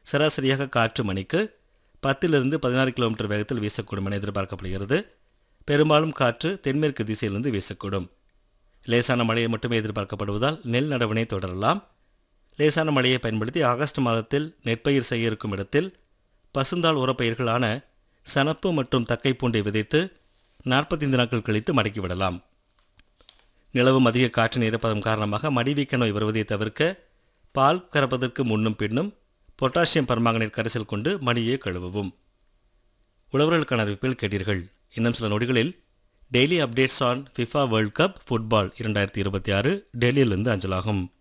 சராசரியாக காற்று மணிக்கு பத்திலிருந்து பதினாறு கிலோமீட்டர் வேகத்தில் வீசக்கூடும் என எதிர்பார்க்கப்படுகிறது பெரும்பாலும் காற்று தென்மேற்கு திசையிலிருந்து வீசக்கூடும் லேசான மழையை மட்டுமே எதிர்பார்க்கப்படுவதால் நெல் நடவினை தொடரலாம் லேசான மழையை பயன்படுத்தி ஆகஸ்ட் மாதத்தில் நெற்பயிர் செய்ய இருக்கும் இடத்தில் பசுந்தாள் உரப்பயிர்களான சனப்பு மற்றும் தக்கை பூண்டை விதைத்து நாற்பத்தைந்து நாட்கள் கழித்து மடக்கிவிடலாம் நிலவும் அதிக காற்றின் ஈரப்பதம் காரணமாக மடிவீக்க நோய் வருவதை தவிர்க்க பால் கறப்பதற்கு முன்னும் பின்னும் பொட்டாசியம் பர்மாங்கனேட் கரைசல் கொண்டு மடியை கழுவவும் உழவர்களுக்கான அறிவிப்பில் கேட்டீர்கள் இன்னும் சில நொடிகளில் daily updates on FIFA World Cup football இரண்டாயிரத்தி இருபத்தி ஆறு டெல்லியிலிருந்து அஞ்சலாகும்